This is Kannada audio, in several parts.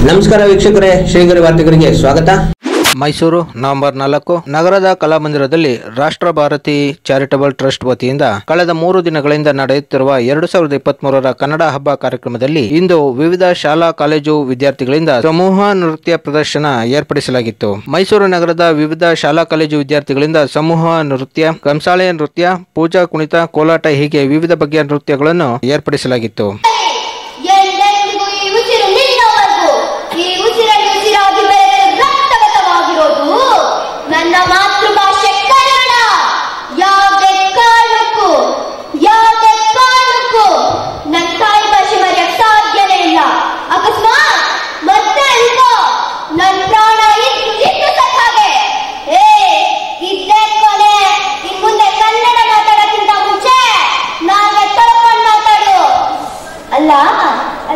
ನಮಸ್ಕಾರ ವೀಕ್ಷಕರೇ ಶ್ರೀಗರಿ ವಾರ್ತೆಗರಿಗೆ ಸ್ವಾಗತ ಮೈಸೂರು ನವೆಂಬರ್ ನಾಲ್ಕು ನಗರದ ಕಲಾಮಂದಿರದಲ್ಲಿ ರಾಷ್ಟ್ರ ಭಾರತಿ ಚಾರಿಟಬಲ್ ಟ್ರಸ್ಟ್ ವತಿಯಿಂದ ಕಳೆದ ಮೂರು ದಿನಗಳಿಂದ ನಡೆಯುತ್ತಿರುವ ಎರಡು ಸಾವಿರದ ಇಪ್ಪತ್ತ್ ಮೂರರ ಕನ್ನಡ ಹಬ್ಬ ಕಾರ್ಯಕ್ರಮದಲ್ಲಿ ಇಂದು ವಿವಿಧ ಶಾಲಾ ಕಾಲೇಜು ವಿದ್ಯಾರ್ಥಿಗಳಿಂದ ಸಮೂಹ ನೃತ್ಯ ಪ್ರದರ್ಶನ ಏರ್ಪಡಿಸಲಾಗಿತ್ತು ಮೈಸೂರು ನಗರದ ವಿವಿಧ ಶಾಲಾ ಕಾಲೇಜು ವಿದ್ಯಾರ್ಥಿಗಳಿಂದ ಸಮೂಹ ನೃತ್ಯ ಕಂಸಾಳೆ ನೃತ್ಯ ಪೂಜಾ ಕುಣಿತ ಕೋಲಾಟ ಹೀಗೆ ವಿವಿಧ ಬಗೆಯ ನೃತ್ಯಗಳನ್ನು ಏರ್ಪಡಿಸಲಾಗಿತ್ತು ಎಂದೆಂದಿಗೂ ಈ ಉಸಿರು ನಿನ್ನವರೆಗೂ ಈ ಉಸಿರಲ್ಲಿ ಉಸಿರಾಗಿ ಬೆರೆತು ರಕ್ತಗತವಾಗಿರೋದು ನನ್ನ ಮಾತೃಭಾಷೆ ಕನ್ನಡ ಯಾವುದೇ ಕಾರಣಕ್ಕೂ ಯಾವುದೇ ಕಾರಣಕ್ಕೂ ನನ್ನ ತಾಯಿ ಭಾಷೆ ಮರೆಯಕ್ ಸಾಧ್ಯನೇ ಇಲ್ಲ ಅಕಸ್ಮಾತ್ ಮತ್ತೆ ಅನ್ಕೋ ನನ್ನ ಪ್ರಾಣ ಇಟ್ಟು ಇಟ್ಟು ಸತ್ತ ಹಾಗೆ ಏ ಇದ್ದೇ ಕೊನೆ ಇನ್ ಮುಂದೆ ಕನ್ನಡ ಮಾತಾಡೋಕ್ಕಿಂತ ಮುಂಚೆ ನಾಲ್ಗೆ ತೊಳ್ಕೊಂಡು ಮಾತಾಡು ಅಲ್ಲ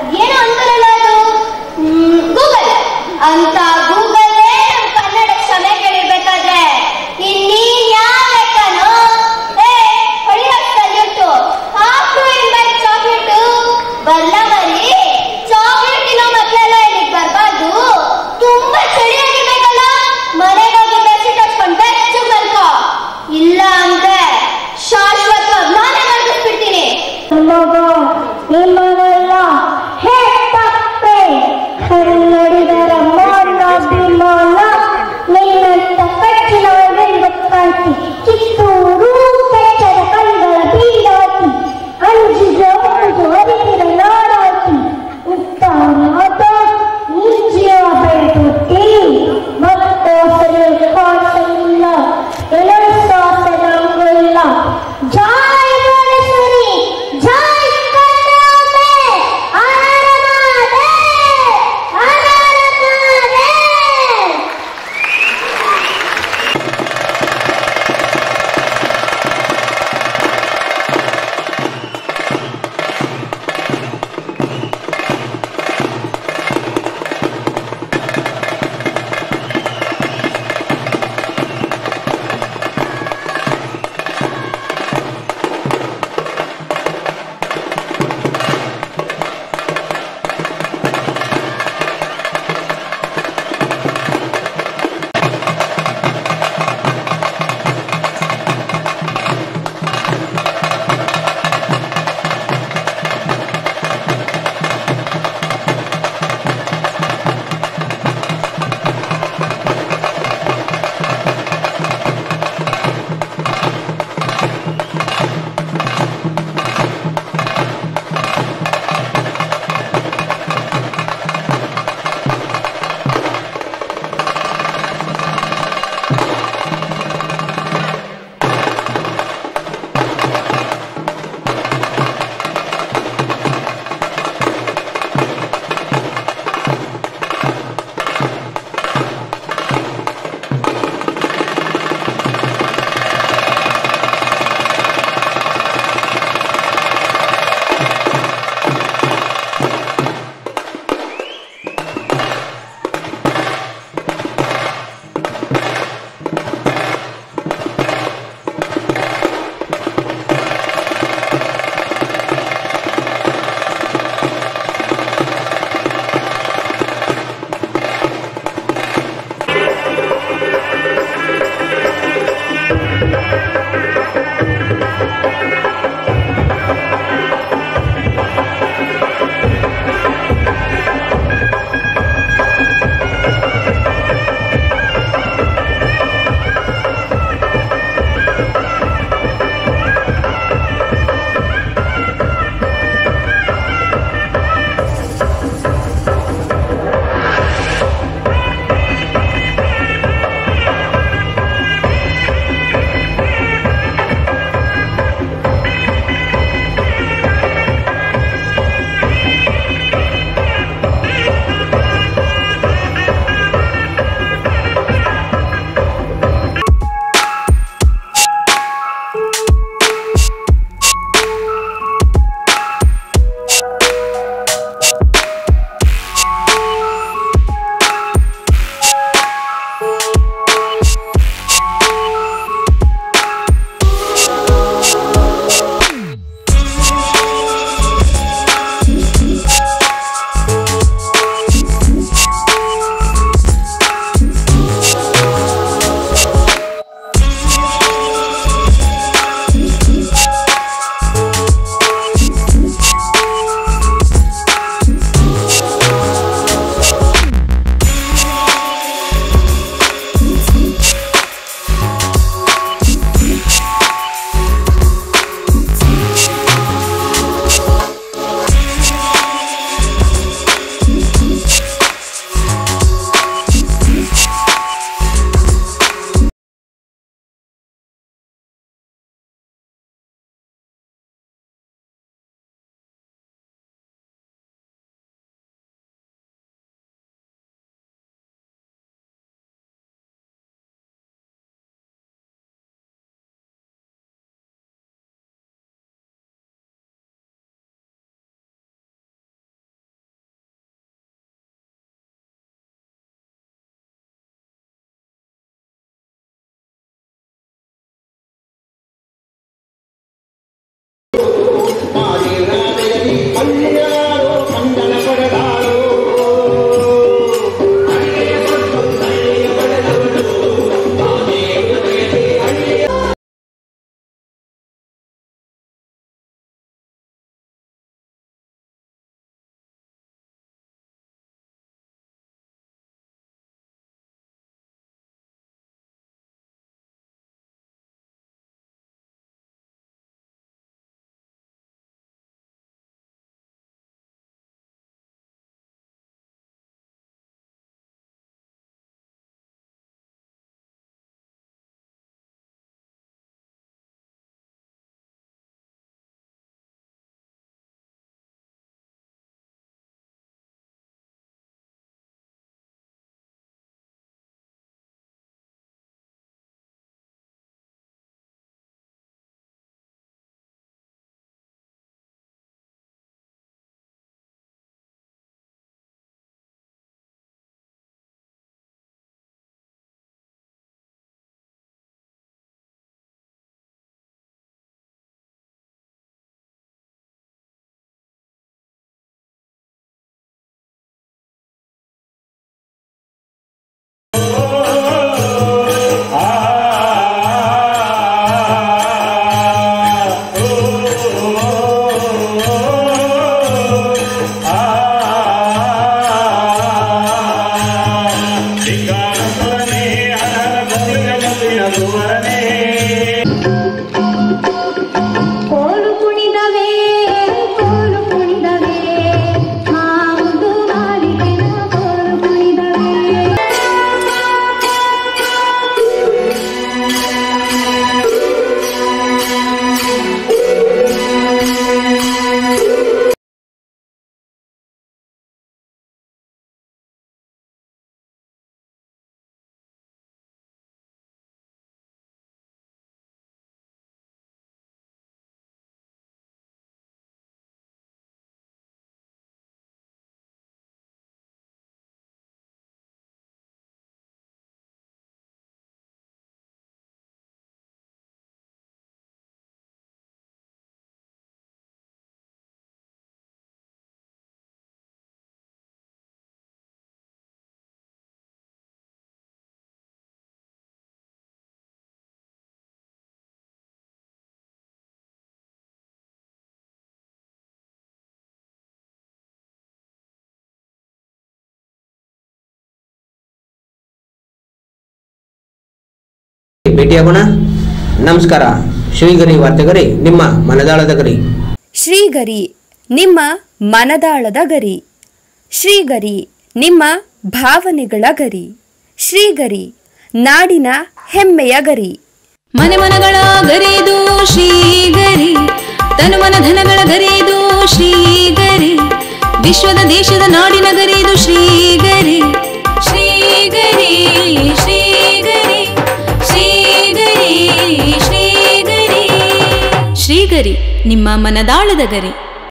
ಭೇಟಿಯಾಗೋಣ ನಮಸ್ಕಾರ ಶ್ರೀಗರಿ ವಾರ್ತೆಗರಿ ನಿಮ್ಮ ಮನದಾಳದ ಗರಿ ಶ್ರೀಗರಿ ನಿಮ್ಮ ಮನದಾಳದ ಗರಿ ಶ್ರೀಗರಿ ನಿಮ್ಮ ಭಾವನೆಗಳ ಗರಿ ಶ್ರೀಗರಿ ನಾಡಿನ ಹೆಮ್ಮೆಯ ಗರಿ ಮನೆ ಮನಗಳ ಗರಿದು ಶ್ರೀಗರಿ ತನು ಮನ ಧನಗಳ ಗರಿದು ಶ್ರೀಗರಿ ವಿಶ್ವದ ದೇಶದ ನಾಡಿನ ಗರಿದು ಶ್ರೀಗರಿ ಶ್ರೀಗರಿ ಶ್ರೀಗರಿ ಶ್ರೀಗರಿ ಶ್ರೀಗರಿ ಶ್ರೀಗರಿ ನಿಮ್ಮ ಮನದಾಳದ ಗರಿ